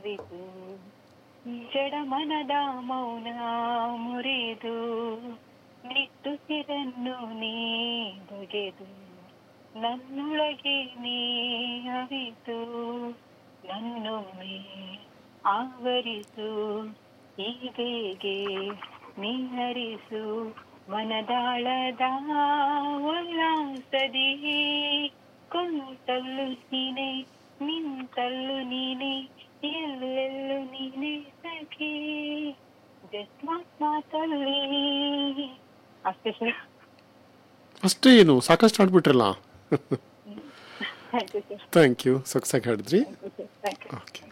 ಅರಿತು ಜಡಮನದ ಮೌನ ಮುರಿದು ನಿಟ್ಟುಸಿರನ್ನು ನೀ ಬಗೆದು ನನ್ನೊಳಗೆ ನೀ ಅರಿತು ನನ್ನೊಮ್ಮೆ ಆವರಿಸು ಈ ಬೇಗೆ ನೀ ಹರಿಸು ಮನದಾಳದ ಉಲ್ಲಾಸದಿ ಕುಂತಲ್ಲು ನೀನೆ ನಿಂತಲ್ಲು ನೀನೆ ಎಲ್ಲೆಲ್ಲು ನೀನೆ ಸಖಿ ಜಸ್ಟ್ ಮಾತ್ ಮಾತಲ್ಲಿ ಅಷ್ಟೇ ಸರ್ ಅಷ್ಟೇ ಏನು ಸಾಕಷ್ಟು ಹಾಡ್ಬಿಟ್ರಲ್ಲ thank you sir thank you ಸೊಗಸಾಗಿ ಹಾಡಿದ್ರಿ ಥ್ಯಾಂಕ್ ಯು ಓಕೆ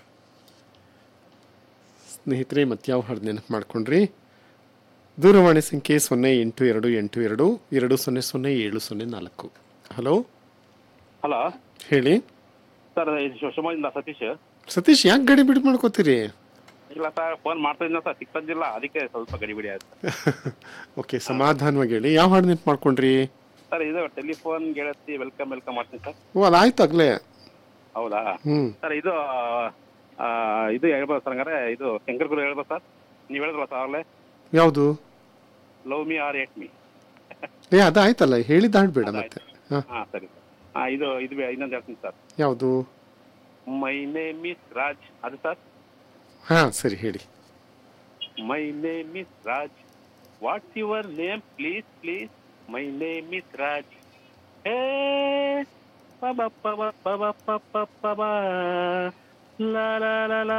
ಸ್ನೇಹಿತರೆ ಮತ್ಯಾವ ಹಾಡು ನೆನಪು ಮಾಡ್ಕೊಂಡ್ರಿ ದೂರವಾಣಿ ಸಂಖ್ಯೆ ಸೊನ್ನೆ ಎಂಟು ಎರಡು ಎಂಟು ಎರಡು ಎರಡು ಸೊನ್ನೆ ಸೊನ್ನೆ ಏಳು ಸೊನ್ನೆ ನಾಲ್ಕು ಹಲೋ ಹಲೋ ಹೇಳಿ ಸರ್ ಇದು ಶಿ- ಶಿವಮೊಗ್ಗದಿಂದ ಸತೀಶ್ ಸತೀಶ್ ಯಾಕೆ ಗಡಿ ಬಿಡಿ ಮಾಡ್ಕೋತೀರಿ ಇಲ್ಲ ಸರ್ ಫೋನ್ ಮಾಡ್ತಾ ಇದ್ನ ಸರ್ ಸಿಕ್ತಂದಿಲ್ಲ ಅದಕ್ಕೆ ಸ್ವಲ್ಪ ಗಡಿಬಿಡಿ ಆಯ್ತು ಓಕೆ ಸಮಾಧಾನವಾಗಿ ಹೇಳಿ ಯಾವ ಹಾಡು ನೆನಪು ಮಾಡ್ಕೊಂಡ್ರಿ ಸರ್ ಇದು ಟೆಲಿಫೋನ್ ಗೆಳತಿ ವೆಲ್ಕಮ್ ವೆಲ್ಕಮ್ ಮಾಡ್ತೀನಿ ಸರ್ ಓ ಅದಾಯ್ತು ಆಗ್ಲೇ ಹೌದಾ ಹ್ಞೂ ಸರ್ ಇದು ಆ, ಇದು ಹೇಳ್ಬೋದು ಸರ್ ಹಂಗಾರೆ ಇದು ಶಂಕರ್ ಗುರು ಹೇಳ್ಬೋದು ಸರ್ ನೀವು ಹೇಳಿದ್ರಲ್ಲ ಸರ್ ಆಗಲೇ ಯಾವುದು love me or hate me ಏ ಅದಾಯ್ತಲ್ಲ ಹೇಳಿದ್ದು ಹಾಡ್ಬೇಡ ಮತ್ತೆ ಹಾಂ ಹಾಂ ಸರಿ ಸರ್ ಹಾಂ ಇದು ಇದು ಇನ್ನೊಂದು ಹೇಳ್ತೀನಿ ಸರ್ ಯಾವುದು ಮೈ ನೇಮ್ ಇಸ್ ರಾಜ್ ಅದು ಸರ್ ಹಾಂ ಸರಿ ಹೇಳಿ my name is Raj what's your name please please my name is Raj hey ಪಬ ಪಬ ಪಬ ಪಬ ಪಬ ಲಾ ಲಾ ಲಾ ಲಾ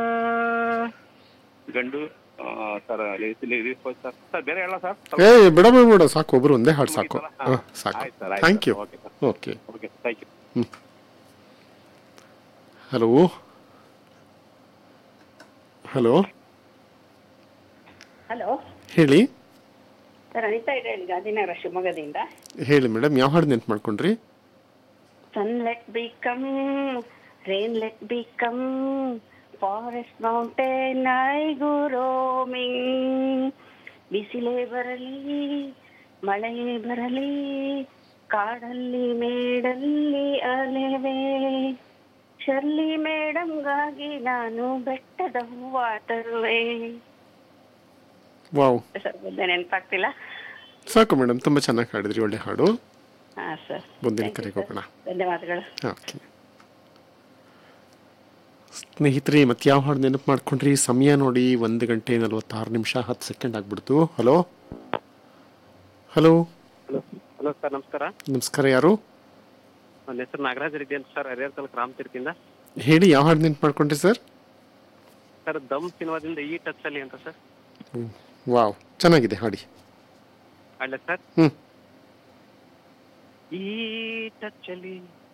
ಗಂಡು ಆ, ಸರ್ ಸರ್ ಸರ್ ಬೇರೆ ಹೇಳ ಸರ್ ಏ ಬಿಡ ಬಿಡ ಬಿಡ ಸಾಕು ಒಬ್ರು ಒಂದೇ ಹಾಡು ಸಾಕು ಹಾಂ ಸಾಕು ಆಯ್ತು sir thank you okay sir okay okay thank you hello hello hello ಹೇಳಿ ಸರ್ ಅನಿತಾ ಇದೆ ಗಾಂಧಿನಗರ ಶಿವಮೊಗ್ಗದಿಂದ ಹೇಳಿ ಮೇಡಮ್ ಯಾವ ಹಾಡು ನೆನ್ಪು ಮಾಡ್ಕೊಂಡ್ರಿ sun let be come rain let be come forest mountain ಐಗು ರೋಮಿಂಗ್ ಬಿಸಿಲೇ ಬರಲಿ ಮಳೆಯೇ ಬರಲಿ ಕಾಡಲ್ಲಿ ಮೇಡಲ್ಲಿ ಅಲೆವೆ ಶರ್ಲಿ ಮೇಡಮ್ಗಾಗಿ ನಾನು ಬೆಟ್ಟದ ಹೂವ ತರುವೆ ವಾವ್ ಸರ್ ಮುಂದೆ ನೆನಪಾಗ್ತಿಲ್ಲ ಸಾಕು ಮೇಡಮ್ ತುಂಬ ಚೆನ್ನಾಗಿ ಹಾಡಿದ್ರಿ ಒಳ್ಳೆ ಹಾಡು ಹಾ ಸರ್ ಮುಂದಿನ Thank you, ಕರೆಗೆ sir. ಹೋಗೋಣ ಧನ್ಯವಾದಗಳು ಓಕೆ ಸ್ನೇಹಿತರೆ ಮತ್ತೆ ಯಾವ ಹಾಡು ನೆನಪು ಮಾಡ್ಕೊಂಡ್ರಿ ಸಮಯ ನೋಡಿ ಒಂದು ಗಂಟೆ ನಲವತ್ತಾರು ನಿಮಿಷ ಹತ್ತು ಸೆಕೆಂಡ್ ಆಗ್ಬಿಡ್ತು hello hello hello hello sir ನಮಸ್ಕಾರ ನಮಸ್ಕಾರ ಯಾರು ನನ್ನ ಹೆಸರು ನಾಗರಾಜ್ ರೆಡ್ಡಿ ಅಂತ ಸರ್ ಹರಿಹರ ತಾಲೂಕು ರಾಮತೀರ್ತಿಂದ ಹೇಳಿ ಯಾವ ಹಾಡು ನೆನಪು ಮಾಡ್ಕೊಂಡ್ರಿ ಸರ್ ಸರ್ ದಮ್ ಸಿನಿಮಾದಿಂದ ಈ ಟಚ್ ಅಲ್ಲಿ ಅಂತ ಸರ್ ವಾವ್ ಚೆನ್ನಾಗಿದೆ ಹಾಡಿ ಅಲ್ಲ ಸರ್ ಹ್ಞೂ ಈ ಟಚ್ ಅಲ್ಲಿ